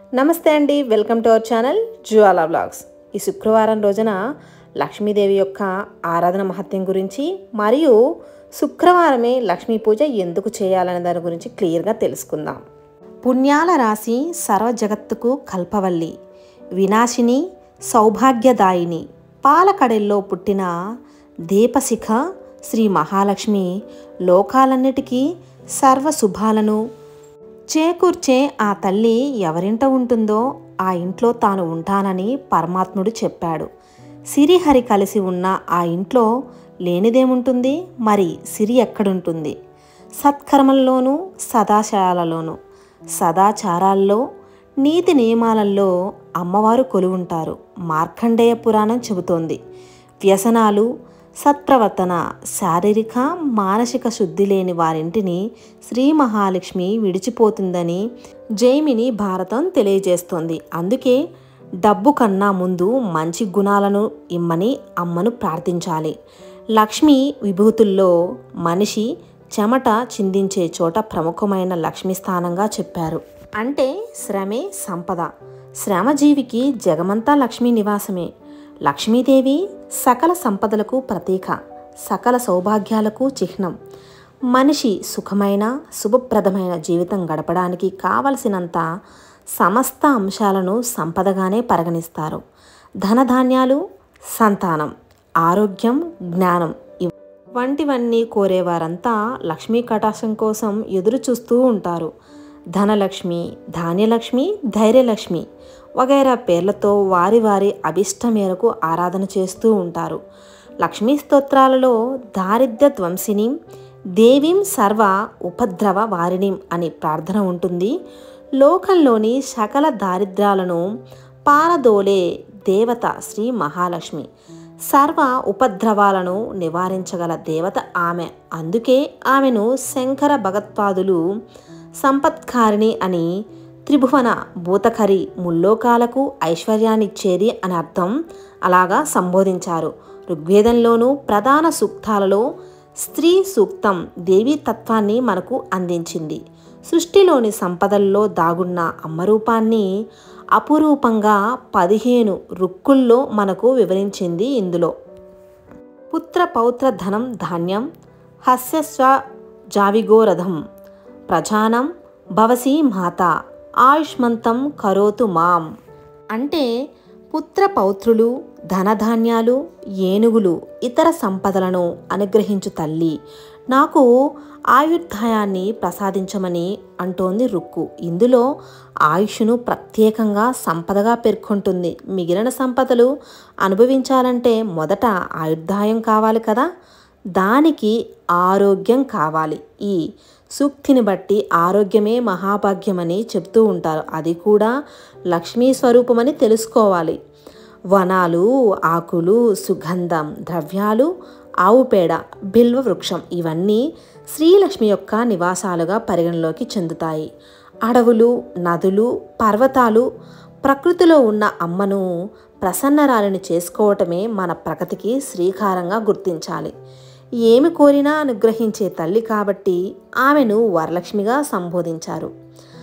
నమస్తే అండి welcome to our channel Jwala blogs ఈ శుక్రవారం రోజున లక్ష్మీదేవి యొక్క ఆరాధన మహత్యం గురించి మరియు శుక్రవారమే లక్ష్మీ పూజ ఎందుకు చేయాలనే దాని గురించి క్లియర్గా తెలుసుకుందాం పుణ్యాల రాశి సర్వ జగత్తుకు కల్పవల్లి వినాశిని సౌభాగ్యదాయిని పాలకడెల్లో పుట్టిన దీపశిఖ శ్రీ మహాలక్ష్మి లోకాలన్నిటికీ సర్వ శుభాలను చేకూర్చే ఆ తల్లి ఎవరింట ఉంటుందో ఆ ఇంట్లో తాను ఉంటానని పరమాత్ముడు చెప్పాడు సిరిహరి కలిసి ఉన్న ఆ ఇంట్లో లేనిదేముంటుంది మరి సిరి ఎక్కడుంటుంది సత్కర్మల్లోనూ సదాచారాలలోనూ సదాచారాల్లో నీతి నియమాలలో అమ్మవారు కొలువుంటారు మార్కండేయ పురాణం చెబుతోంది వ్యసనాలు సత్ప్రవర్తన శారీరక మానసిక శుద్ధి లేని వారింటిని శ్రీ మహాలక్ష్మి విడిచిపోతుందని జైమిని భారతం తెలియజేస్తోంది అందుకే డబ్బు కన్నా ముందు మంచి గుణాలను ఇమ్మని అమ్మను ప్రార్థించాలి లక్ష్మి విభూతుల్లో మనిషి చెమట చిందించే చోట ప్రముఖమైన లక్ష్మీ స్థానంగా చెప్పారు అంటే శ్రమే సంపద శ్రమజీవికి జగమంతా లక్ష్మీ నివాసమే లక్ష్మీదేవి సకల సంపదలకు ప్రతీక సకల సౌభాగ్యాలకు చిహ్నం మనిషి సుఖమైన శుభప్రదమైన జీవితం గడపడానికి కావలసినంత సమస్త అంశాలను సంపదగానే పరిగణిస్తారు ధనధాన్యాలు సంతానం ఆరోగ్యం జ్ఞానం ఇవ్- వంటివన్నీ కోరేవారంతా లక్ష్మీ కటాక్షం కోసం ఎదురు చూస్తూ ఉంటారు ధనలక్ష్మి ధాన్యలక్ష్మి ధైర్యలక్ష్మి వగైరా పేర్లతో వారి వారి అభిష్ట మేరకు ఆరాధన చేస్తూ ఉంటారు లక్ష్మీ స్తోత్రాలలో దారిద్ర్య ధ్వంసిని దేవీం సర్వ ఉపద్రవ వారిణిం అని ప్రార్థన ఉంటుంది లోకంలోని సకల దారిద్ర్యాలను పారదోలే దేవత శ్రీ మహాలక్ష్మి సర్వ ఉపద్రవాలను నివారించగల దేవత ఆమె అందుకే ఆమెను శంకర భగత్పాదులు సంపత్కారిణి అని త్రిభువన భూతకరి ముల్లోకాలకు ఐశ్వర్యాన్నిచ్చేది అని అర్థం అలాగా సంబోధించారు ఋగ్వేదంలోనూ ప్రధాన సూక్తాలలో స్త్రీ సూక్తం దేవీ తత్వాన్ని మనకు అందించింది సృష్టిలోని సంపదల్లో దాగున్న అమ్మరూపాన్ని అపురూపంగా పదిహేను రుక్కుల్లో మనకు వివరించింది ఇందులో పుత్ర పౌత్ర ధనం ధాన్యం హస్యస్వ జావిగోరథం ప్రజానం భవసి మాత ఆయుష్మంతం కరోతు మాం అంటే పుత్ర పౌత్రులు ధనధాన్యాలు ఏనుగులు ఇతర సంపదలను అనుగ్రహించు తల్లి నాకు ఆయుర్దాయాన్ని ప్రసాదించమని అంటోంది రుక్కు ఇందులో ఆయుష్ను ప్రత్యేకంగా సంపదగా పేర్కొంటుంది మిగిలిన సంపదలు అనుభవించాలంటే మొదట ఆయుర్దాయం కావాలి కదా దానికి ఆరోగ్యం కావాలి ఈ సూక్తిని బట్టి ఆరోగ్యమే మహాభాగ్యమని చెప్తూ ఉంటారు అది కూడా లక్ష్మీ స్వరూపమని తెలుసుకోవాలి వనాలు ఆకులు సుగంధం ద్రవ్యాలు ఆవు పేడ బిల్వ వృక్షం ఇవన్నీ శ్రీలక్ష్మి యొక్క నివాసాలుగా పరిగణలోకి చెందుతాయి అడవులు నదులు పర్వతాలు ప్రకృతిలో ఉన్న అమ్మను ప్రసన్నరాలిని చేసుకోవటమే మన ప్రగతికి శ్రీకారంగా గుర్తించాలి ఏమి కోరినా అనుగ్రహించే తల్లి కాబట్టి ఆమెను వరలక్ష్మిగా సంబోధించారు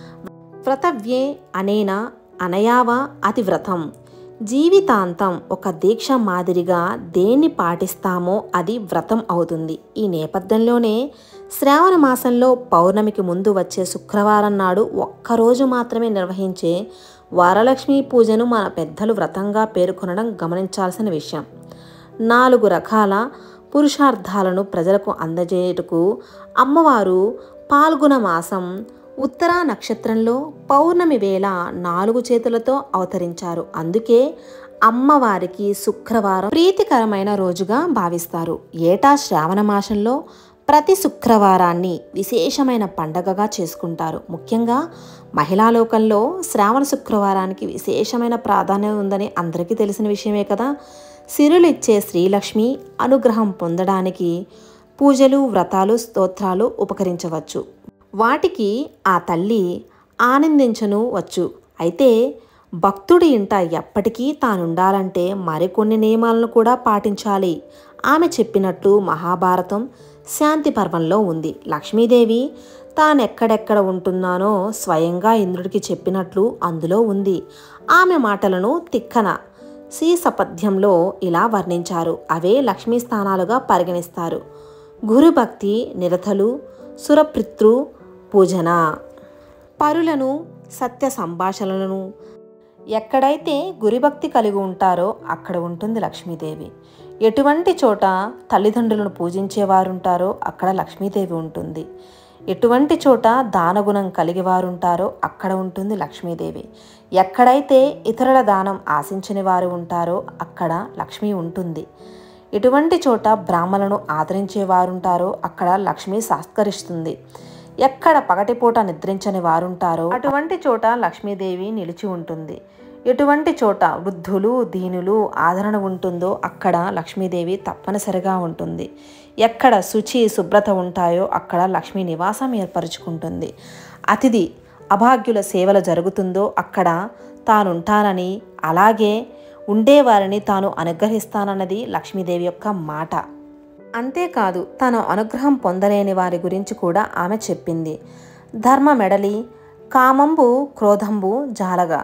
వ్రతవ్యే అనేన అనయావ అతి వ్రతం జీవితాంతం ఒక దీక్ష మాదిరిగా దేన్ని పాటిస్తామో అది వ్రతం అవుతుంది ఈ నేపథ్యంలోనే శ్రావణ మాసంలో పౌర్ణమికి ముందు వచ్చే శుక్రవారం నాడు ఒక్కరోజు మాత్రమే నిర్వహించే వరలక్ష్మి పూజను మన పెద్దలు వ్రతంగా పేర్కొనడం గమనించాల్సిన విషయం నాలుగు రకాల పురుషార్థాలను ప్రజలకు అందజేయుటకు అమ్మవారు పాల్గొన మాసం ఉత్తరా నక్షత్రంలో పౌర్ణమి వేళ నాలుగు చేతులతో అవతరించారు అందుకే అమ్మవారికి శుక్రవారం ప్రీతికరమైన రోజుగా భావిస్తారు ఏటా శ్రావణ మాసంలో ప్రతి శుక్రవారాన్ని విశేషమైన పండగగా చేసుకుంటారు ముఖ్యంగా మహిళా లోకంలో శ్రావణ శుక్రవారానికి విశేషమైన ప్రాధాన్యత ఉందని అందరికీ తెలిసిన విషయమే కదా సిరులిచ్చే శ్రీలక్ష్మి అనుగ్రహం పొందడానికి పూజలు వ్రతాలు స్తోత్రాలు ఉపకరించవచ్చు వాటికి ఆ తల్లి ఆనందించను వచ్చు అయితే భక్తుడి ఇంట ఎప్పటికీ తానుండాలంటే మరికొన్ని నియమాలను కూడా పాటించాలి ఆమె చెప్పినట్టు మహాభారతం శాంతి పర్వంలో ఉంది లక్ష్మీదేవి తానెక్కడెక్కడ ఉంటున్నానో స్వయంగా ఇంద్రుడికి చెప్పినట్లు అందులో ఉంది ఆమె మాటలను తిక్కన సీసపథ్యంలో ఇలా వర్ణించారు అవే లక్ష్మీ స్థానాలుగా పరిగణిస్తారు గురుభక్తి నిరతలు సురపితృ పూజన పరులను సత్య సంభాషణలను ఎక్కడైతే గురిభక్తి కలిగి ఉంటారో అక్కడ ఉంటుంది లక్ష్మీదేవి ఎటువంటి చోట తల్లిదండ్రులను పూజించేవారుంటారో అక్కడ లక్ష్మీదేవి ఉంటుంది ఎటువంటి చోట దానగుణం కలిగి వారుంటారో అక్కడ ఉంటుంది లక్ష్మీదేవి ఎక్కడైతే ఇతరుల దానం ఆశించని వారు ఉంటారో అక్కడ లక్ష్మి ఉంటుంది ఎటువంటి చోట బ్రాహ్మణులను ఆదరించే వారుంటారో అక్కడ లక్ష్మి సాస్కరిస్తుంది ఎక్కడ పగటిపూట నిద్రించని వారుంటారో అటువంటి చోట లక్ష్మీదేవి నిలిచి ఉంటుంది ఎటువంటి చోట వృద్ధులు దీనులు ఆదరణ ఉంటుందో అక్కడ లక్ష్మీదేవి తప్పనిసరిగా ఉంటుంది ఎక్కడ శుచి శుభ్రత ఉంటాయో అక్కడ లక్ష్మీ నివాసం ఏర్పరచుకుంటుంది అతిథి అభాగ్యుల సేవలు జరుగుతుందో అక్కడ తానుంటానని అలాగే ఉండేవారిని తాను అనుగ్రహిస్తానన్నది లక్ష్మీదేవి యొక్క మాట అంతేకాదు తను అనుగ్రహం పొందలేని వారి గురించి కూడా ఆమె చెప్పింది ధర్మ మెడలి కామంబు క్రోధంబు జాలగా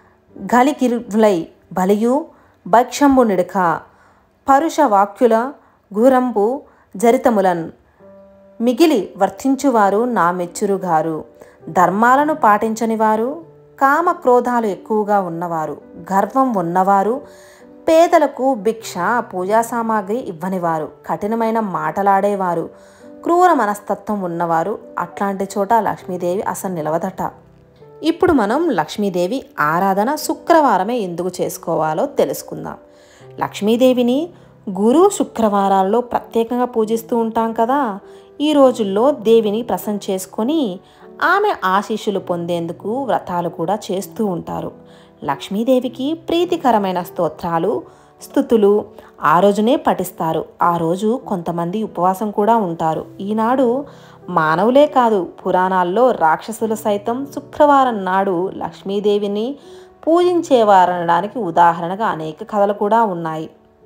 గలికిరులై బలియు భక్షంబు నిడక పరుష వాక్యుల గురంబు జరితములన్ మిగిలి వర్తించువారు నా మెచ్చురుగారు ధర్మాలను పాటించని వారు కామ క్రోధాలు ఎక్కువగా ఉన్నవారు గర్వం ఉన్నవారు పేదలకు భిక్ష పూజా సామాగ్రి ఇవ్వనివారు కఠినమైన మాటలాడేవారు క్రూర మనస్తత్వం ఉన్నవారు అట్లాంటి చోట లక్ష్మీదేవి అసలు నిలవదట ఇప్పుడు మనం లక్ష్మీదేవి ఆరాధన శుక్రవారమే ఎందుకు చేసుకోవాలో తెలుసుకుందాం లక్ష్మీదేవిని గురు శుక్రవారాల్లో ప్రత్యేకంగా పూజిస్తూ ఉంటాం కదా ఈ రోజుల్లో దేవిని ప్రసన్న చేసుకొని ఆమె ఆశీస్సులు పొందేందుకు వ్రతాలు కూడా చేస్తూ ఉంటారు లక్ష్మీదేవికి ప్రీతికరమైన స్తోత్రాలు స్థుతులు ఆ రోజునే పఠిస్తారు ఆ రోజు కొంతమంది ఉపవాసం కూడా ఉంటారు ఈనాడు మానవులే కాదు పురాణాల్లో రాక్షసులు సైతం శుక్రవారం నాడు లక్ష్మీదేవిని పూజించేవారనడానికి ఉదాహరణగా అనేక కథలు కూడా ఉన్నాయి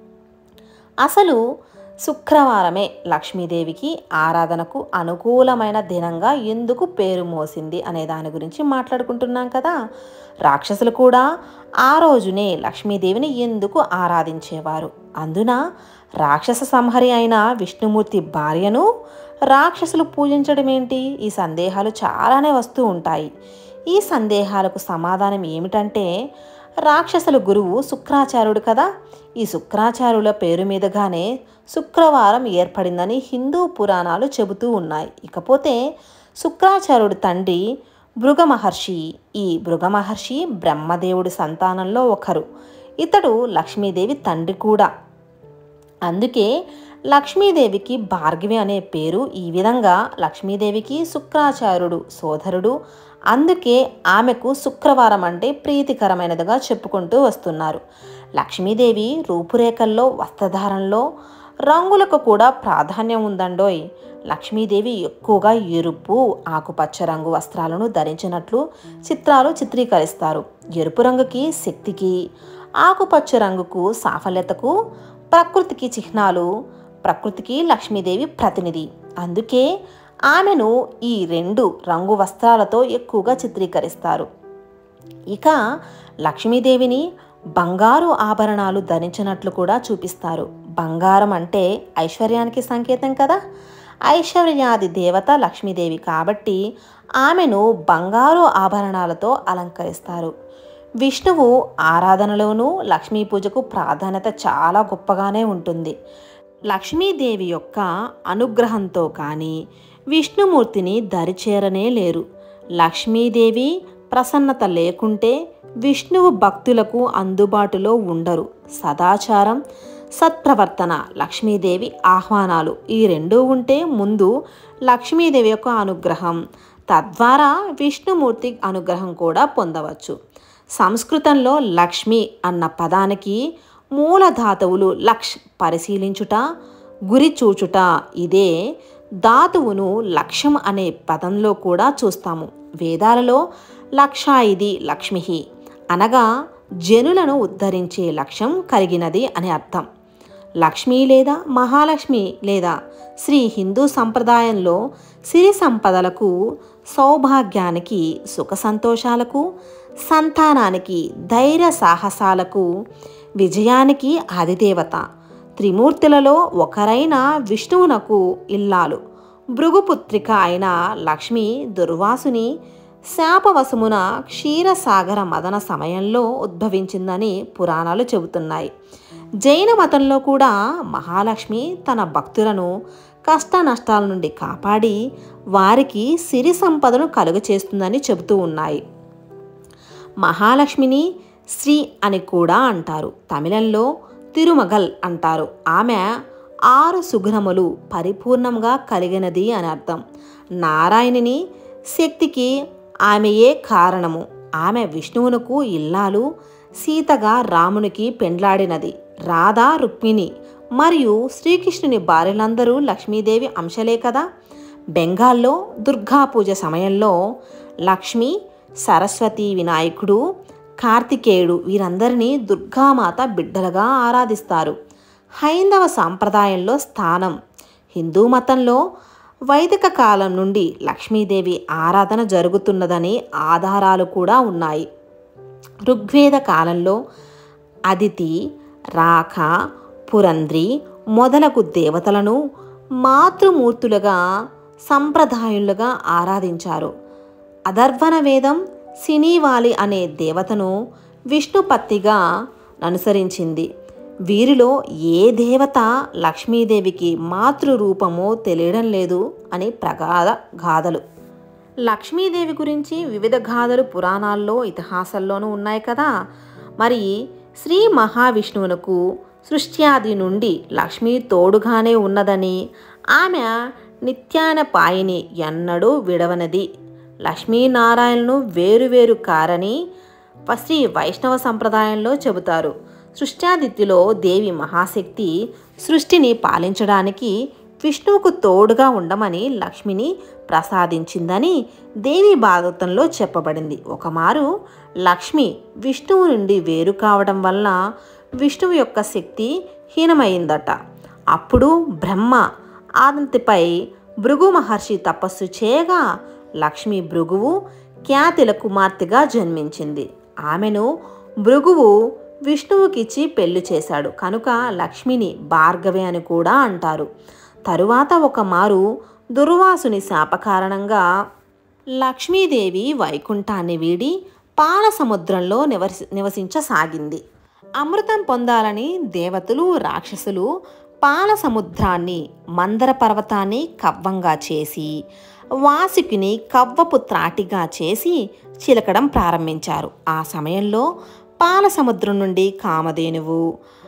అసలు శుక్రవారమే లక్ష్మీదేవికి ఆరాధనకు అనుకూలమైన దినంగా ఎందుకు పేరు మోసింది అనే దాని గురించి మాట్లాడుకుంటున్నాం కదా రాక్షసులు కూడా ఆ రోజునే లక్ష్మీదేవిని ఎందుకు ఆరాధించేవారు అందున రాక్షస సంహరి అయిన విష్ణుమూర్తి భార్యను రాక్షసులు పూజించడం ఏంటి ఈ సందేహాలు చాలానే వస్తూ ఉంటాయి ఈ సందేహాలకు సమాధానం ఏమిటంటే రాక్షసుల గురువు శుక్రాచార్యుడు కదా ఈ శుక్రాచార్యుల పేరు మీదుగానే శుక్రవారం ఏర్పడిందని హిందూ పురాణాలు చెబుతూ ఉన్నాయి ఇకపోతే శుక్రాచార్యుడి తండ్రి భృగ మహర్షి ఈ భృగ మహర్షి బ్రహ్మదేవుడి సంతానంలో ఒకరు ఇతడు లక్ష్మీదేవి తండ్రి కూడా అందుకే లక్ష్మీదేవికి భార్గవి అనే పేరు ఈ విధంగా లక్ష్మీదేవికి శుక్రాచార్యుడు సోదరుడు అందుకే ఆమెకు శుక్రవారం అంటే ప్రీతికరమైనదిగా చెప్పుకుంటూ వస్తున్నారు లక్ష్మీదేవి రూపురేఖల్లో వస్త్రధారణలో రంగులకు కూడా ప్రాధాన్యం ఉందండోయ్ లక్ష్మీదేవి ఎక్కువగా ఎరుపు ఆకుపచ్చ రంగు వస్త్రాలను ధరించినట్లు చిత్రాలు చిత్రీకరిస్తారు ఎరుపు రంగుకి శక్తికి ఆకుపచ్చ రంగుకు సాఫల్యతకు ప్రకృతికి చిహ్నాలు ప్రకృతికి లక్ష్మీదేవి ప్రతినిధి అందుకే ఆమెను ఈ రెండు రంగు వస్త్రాలతో ఎక్కువగా చిత్రీకరిస్తారు ఇక లక్ష్మీదేవిని బంగారు ఆభరణాలు ధరించినట్లు కూడా చూపిస్తారు బంగారం అంటే ఐశ్వర్యానికి సంకేతం కదా ఐశ్వర్యాది దేవత లక్ష్మీదేవి కాబట్టి ఆమెను బంగారు ఆభరణాలతో అలంకరిస్తారు విష్ణువు ఆరాధనలోనూ లక్ష్మీ పూజకు ప్రాధాన్యత చాలా గొప్పగానే ఉంటుంది లక్ష్మీదేవి యొక్క అనుగ్రహంతో కానీ విష్ణుమూర్తిని దరిచేరనే లేరు లక్ష్మీదేవి ప్రసన్నత లేకుంటే విష్ణువు భక్తులకు అందుబాటులో ఉండరు సదాచారం సత్ప్రవర్తన లక్ష్మీదేవి ఆహ్వానాలు ఈ రెండూ ఉంటే ముందు లక్ష్మీదేవి యొక్క అనుగ్రహం తద్వారా విష్ణుమూర్తి అనుగ్రహం కూడా పొందవచ్చు సంస్కృతంలో లక్ష్మి అన్న పదానికి మూల ధాతువులు లక్ష్ పరిశీలించుట గురి చూచుట ఇదే ధాతువును లక్ష్యం అనే పదంలో కూడా చూస్తాము వేదాలలో లక్షాయిది లక్ష్మి అనగా జనులను ఉద్ధరించే లక్ష్యం కలిగినది అని అర్థం లక్ష్మి లేదా మహాలక్ష్మి లేదా శ్రీ హిందూ సంప్రదాయంలో సిరి సంపదలకు సౌభాగ్యానికి సుఖ సంతోషాలకు సంతానానికి ధైర్య సాహసాలకు విజయానికి ఆదిదేవత త్రిమూర్తులలో ఒకరైన విష్ణువునకు ఇల్లాలు భృగుపుత్రిక అయిన లక్ష్మి దుర్వాసుని శాపవశమున క్షీరసాగర మదన సమయంలో ఉద్భవించిందని పురాణాలు చెబుతున్నాయి జైన మతంలో కూడా మహాలక్ష్మి తన భక్తులను కష్ట నష్టాల నుండి కాపాడి వారికి సిరి సంపదను కలుగచేస్తుందని చెబుతూ ఉన్నాయి మహాలక్ష్మిని శ్రీ అని కూడా అంటారు తమిళంలో తిరుమగల్ అంటారు ఆమె ఆరు సుగుణములు పరిపూర్ణంగా కలిగినది అని అర్థం నారాయణుని శక్తికి ఆమెయే కారణము ఆమె విష్ణువునకు ఇల్లాలు సీతగా రామునికి పెండ్లాడినది రాధా రుక్మిణి మరియు శ్రీకృష్ణుని భార్యలందరూ లక్ష్మీదేవి అంశలే కదా బెంగాల్లో దుర్గా పూజ సమయంలో లక్ష్మి సరస్వతి వినాయకుడు కార్తికేయుడు వీరందరినీ దుర్గామాత బిడ్డలుగా ఆరాధిస్తారు హైందవ సాంప్రదాయంలో స్థానం హిందూ మతంలో వైదిక కాలం నుండి లక్ష్మీదేవి ఆరాధన జరుగుతున్నదని ఆధారాలు కూడా ఉన్నాయి ఋగ్వేద కాలంలో అదితి రాఖ పురంద్రి మొదలగు దేవతలను మాతృమూర్తులుగా సంప్రదాయులుగా ఆరాధించారు అధర్వణ వేదం సినీవాలి అనే దేవతను విష్ణుపత్తిగా అనుసరించింది వీరిలో ఏ దేవత లక్ష్మీదేవికి మాతృ రూపమో తెలియడం లేదు అని ప్రగాఢ గాథలు లక్ష్మీదేవి గురించి వివిధ గాథలు పురాణాల్లో ఇతిహాసాల్లోనూ ఉన్నాయి కదా మరి శ్రీ మహావిష్ణువునకు సృష్ట్యాది నుండి లక్ష్మీ తోడుగానే ఉన్నదని ఆమె నిత్యాన పాయిని ఎన్నడూ విడవనది లక్ష్మీనారాయణను వేరువేరు కారని శ్రీ వైష్ణవ సంప్రదాయంలో చెబుతారు సృష్ట్యాదిత్యలో దేవి మహాశక్తి సృష్టిని పాలించడానికి విష్ణువుకు తోడుగా ఉండమని లక్ష్మిని ప్రసాదించిందని దేవి భాగవతంలో చెప్పబడింది ఒకమారు లక్ష్మి విష్ణువు నుండి వేరు కావడం వల్ల విష్ణువు యొక్క శక్తి హీనమైందట అప్పుడు బ్రహ్మ ఆదంతిపై భృగు మహర్షి తపస్సు చేయగా లక్ష్మి భృగువు ఖ్యాతిల కుమార్తెగా జన్మించింది ఆమెను భృగువు విష్ణువుకిచ్చి పెళ్లి చేశాడు కనుక లక్ష్మిని భార్గవి అని కూడా అంటారు తరువాత ఒక మారు దుర్వాసుని శాప కారణంగా లక్ష్మీదేవి వైకుంఠాన్ని వీడి పాల సముద్రంలో నివసి నివసించసాగింది అమృతం పొందాలని దేవతలు రాక్షసులు పాల సముద్రాన్ని మందర పర్వతాన్ని కవ్వంగా చేసి వాసుకిని కవ్వపు త్రాటిగా చేసి చిలకడం ప్రారంభించారు ఆ సమయంలో పాల సముద్రం నుండి కామధేనువు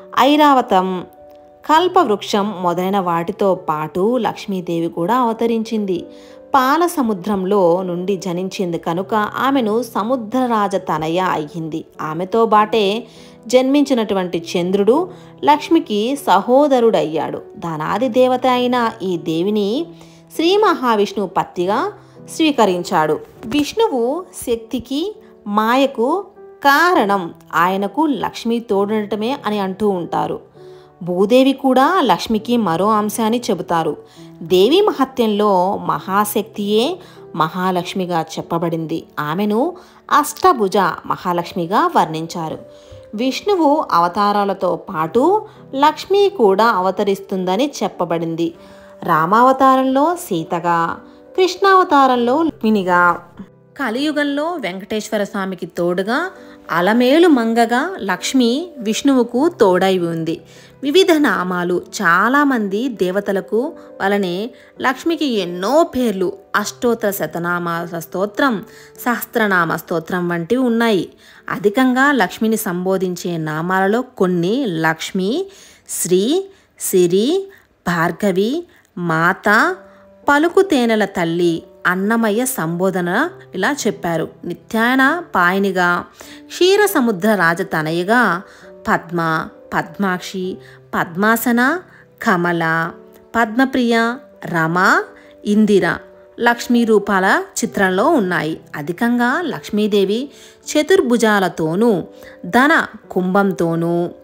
ఐరావతం కల్పవృక్షం మొదలైన వాటితో పాటు లక్ష్మీదేవి కూడా అవతరించింది పాల సముద్రంలో నుండి జనించింది కనుక ఆమెను సముద్రరాజ తనయ అయ్యింది ఆమెతో బాటే జన్మించినటువంటి చంద్రుడు లక్ష్మికి సహోదరుడయ్యాడు ధనాది దేవత అయిన ఈ దేవిని శ్రీ మహావిష్ణువు పత్తిగా స్వీకరించాడు విష్ణువు శక్తికి మాయకు కారణం ఆయనకు లక్ష్మి తోడుండటమే అని అంటూ ఉంటారు భూదేవి కూడా లక్ష్మికి మరో అంశాన్ని చెబుతారు దేవి మహత్యంలో మహాశక్తియే మహాలక్ష్మిగా చెప్పబడింది ఆమెను అష్టభుజ మహాలక్ష్మిగా వర్ణించారు విష్ణువు అవతారాలతో పాటు లక్ష్మి కూడా అవతరిస్తుందని చెప్పబడింది రామావతారంలో సీతగా కృష్ణావతారంలో రుక్మిణిగా కలియుగంలో వెంకటేశ్వర స్వామికి తోడుగా అలమేలు మంగగా లక్ష్మి విష్ణువుకు తోడై ఉంది వివిధ నామాలు చాలామంది దేవతలకు వలనే లక్ష్మికి ఎన్నో పేర్లు అష్టోత్తర శతనామ స్తోత్రం సహస్రనామ స్తోత్రం వంటివి ఉన్నాయి అధికంగా లక్ష్మిని సంబోధించే నామాలలో కొన్ని లక్ష్మి శ్రీ సిరి భార్గవి మాత పలుకుతేనెల తల్లి అన్నమయ్య సంబోధన ఇలా చెప్పారు నిత్యాన పాయనిగా క్షీర సముద్ర రాజతనయగా పద్మ పద్మాక్షి పద్మాసన కమల పద్మప్రియ రమ ఇందిర లక్ష్మీ రూపాల చిత్రంలో ఉన్నాయి అధికంగా లక్ష్మీదేవి చతుర్భుజాలతోనూ ధన కుంభంతోనూ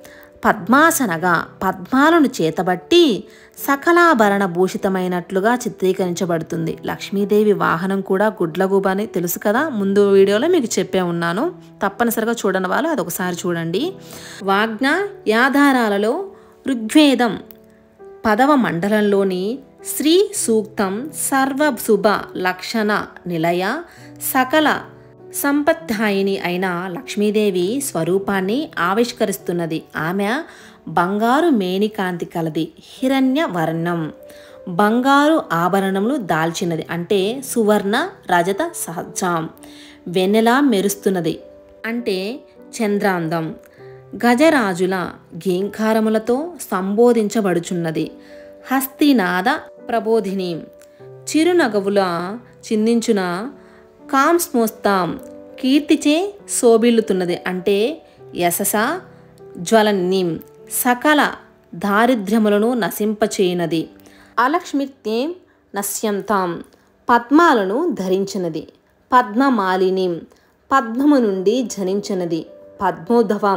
పద్మాసనగా పద్మాలను చేతబట్టి సకలాభరణ భూషితమైనట్లుగా చిత్రీకరించబడుతుంది లక్ష్మీదేవి వాహనం కూడా గుడ్లగూబ అని తెలుసు కదా ముందు వీడియోలో మీకు చెప్పే ఉన్నాను తప్పనిసరిగా చూడని వాళ్ళు అదొకసారి చూడండి వాజ్ఞ యాధారాలలో ఋగ్వేదం పదవ మండలంలోని శ్రీ సూక్తం సర్వశుభ లక్షణ నిలయ సకల సంపద్ధాయిని అయిన లక్ష్మీదేవి స్వరూపాన్ని ఆవిష్కరిస్తున్నది ఆమె బంగారు మేనికాంతి కలది హిరణ్య వర్ణం బంగారు ఆభరణములు దాల్చినది అంటే సువర్ణ రజత సహజం వెన్నెలా మెరుస్తున్నది అంటే చంద్రాందం గజరాజుల గీంకారములతో సంబోధించబడుచున్నది హస్తినాద ప్రబోధిని చిరునగవుల చిందించున కాంస్మోస్తాం కీర్తిచే శోభిల్లుతున్నది అంటే యశస జ్వలనిం సకల దారిద్ర్యములను నశింపచేయనది అలక్ష్మిత్యేం నశ్యంతాం పద్మాలను ధరించినది పద్మమాలిని పద్మము నుండి జనించినది పద్మోధవం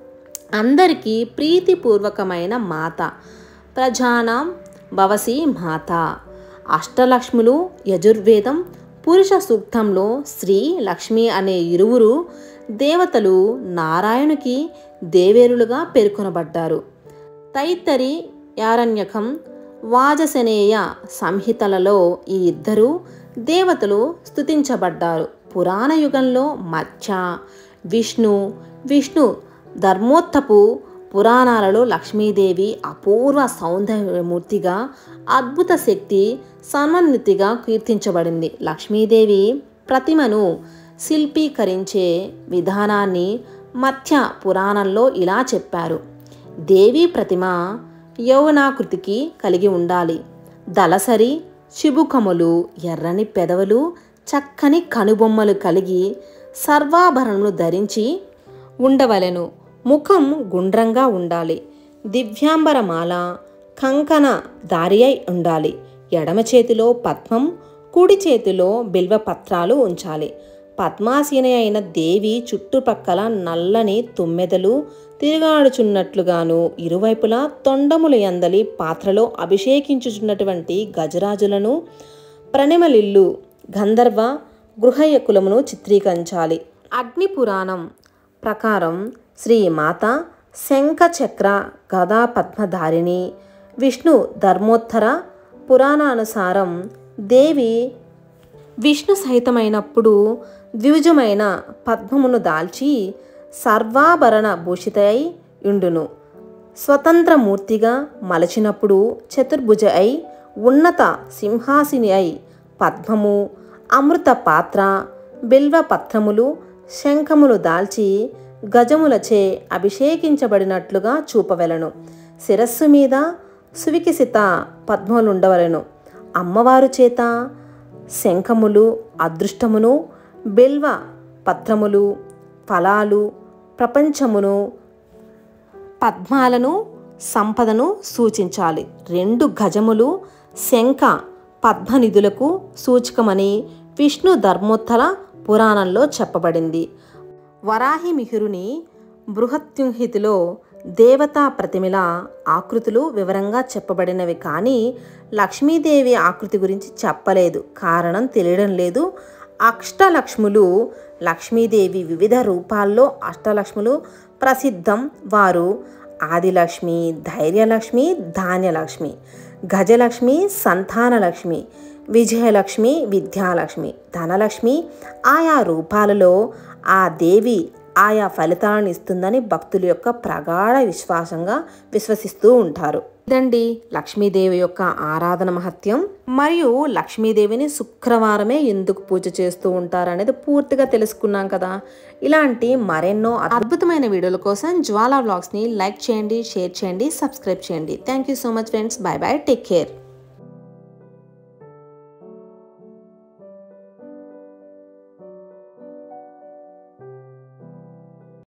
అందరికీ ప్రీతిపూర్వకమైన మాత ప్రజానాం భవసి మాత అష్టలక్ష్ములు యజుర్వేదం పురుష సూక్తంలో శ్రీ లక్ష్మి అనే ఇరువురు దేవతలు నారాయణుకి దేవేరులుగా పేర్కొనబడ్డారు తైత్తరి యారణ్యకం వాజసనేయ సంహితలలో ఈ ఇద్దరు దేవతలు స్తుతించబడ్డారు పురాణ యుగంలో మత్స్య విష్ణు విష్ణు ధర్మోత్తపు పురాణాలలో లక్ష్మీదేవి అపూర్వ సౌందర్యమూర్తిగా అద్భుత శక్తి సమన్వితిగా కీర్తించబడింది లక్ష్మీదేవి ప్రతిమను శిల్పీకరించే విధానాన్ని మత్స్య పురాణంలో ఇలా చెప్పారు దేవి ప్రతిమ యౌవనాకృతికి కలిగి ఉండాలి దళసరి చిబుకములు ఎర్రని పెదవులు చక్కని కనుబొమ్మలు కలిగి సర్వాభరణములు ధరించి ఉండవలెను ముఖం గుండ్రంగా ఉండాలి దివ్యాంబరమాల కంకణ దారి అయి ఉండాలి ఎడమ చేతిలో పద్మం కుడి చేతిలో బిల్వపత్రాలు ఉంచాలి పద్మాసీన అయిన దేవి చుట్టుపక్కల నల్లని తుమ్మెదలు తిరుగాడుచున్నట్లుగాను ఇరువైపులా తొండముల యందలి పాత్రలో అభిషేకించుచున్నటువంటి గజరాజులను ప్రణిమలిల్లు గంధర్వ గృహయకులమును చిత్రీకరించాలి అగ్ని పురాణం ప్రకారం శ్రీ మాత శంఖ చక్ర గదా పద్మధారిణి విష్ణు ధర్మోత్తర పురాణానుసారం దేవి విష్ణు సహితమైనప్పుడు ద్విజమైన పద్మమును దాల్చి సర్వాభరణ భూషితై ఉండును స్వతంత్రమూర్తిగా మలచినప్పుడు చతుర్భుజ అయి ఉన్నత సింహాసిని అయి పద్మము అమృత పాత్ర బిల్వ పత్రములు శంఖములు దాల్చి గజములచే అభిషేకించబడినట్లుగా చూపవెలను శిరస్సు మీద సువికిసిత పద్మములుండవలను అమ్మవారు చేత శంఖములు అదృష్టమును బిల్వ పత్రములు ఫలాలు ప్రపంచమును పద్మాలను సంపదను సూచించాలి రెండు గజములు శంఖ పద్మనిధులకు సూచకమని విష్ణు ధర్మోత్తర పురాణంలో చెప్పబడింది వరాహి మిహిరుని బృహత్యుంహితిలో దేవతా ప్రతిమల ఆకృతులు వివరంగా చెప్పబడినవి కానీ లక్ష్మీదేవి ఆకృతి గురించి చెప్పలేదు కారణం తెలియడం లేదు అష్టలక్ష్ములు లక్ష్మీదేవి వివిధ రూపాల్లో అష్టలక్ష్ములు ప్రసిద్ధం వారు ఆదిలక్ష్మి ధైర్యలక్ష్మి ధాన్యలక్ష్మి గజలక్ష్మి సంతానలక్ష్మి విజయలక్ష్మి విద్యాలక్ష్మి ధనలక్ష్మి ఆయా రూపాలలో ఆ దేవి ఆయా ఫలితాలను ఇస్తుందని భక్తుల యొక్క ప్రగాఢ విశ్వాసంగా విశ్వసిస్తూ ఉంటారు ఇదండి లక్ష్మీదేవి యొక్క ఆరాధన మహత్యం మరియు లక్ష్మీదేవిని శుక్రవారమే ఎందుకు పూజ చేస్తూ ఉంటారు అనేది పూర్తిగా తెలుసుకున్నాం కదా ఇలాంటి మరెన్నో అద్భుతమైన వీడియోల కోసం జ్వాలా వ్లాగ్స్ని లైక్ చేయండి షేర్ చేయండి సబ్స్క్రైబ్ చేయండి thank you so much friends bye bye take care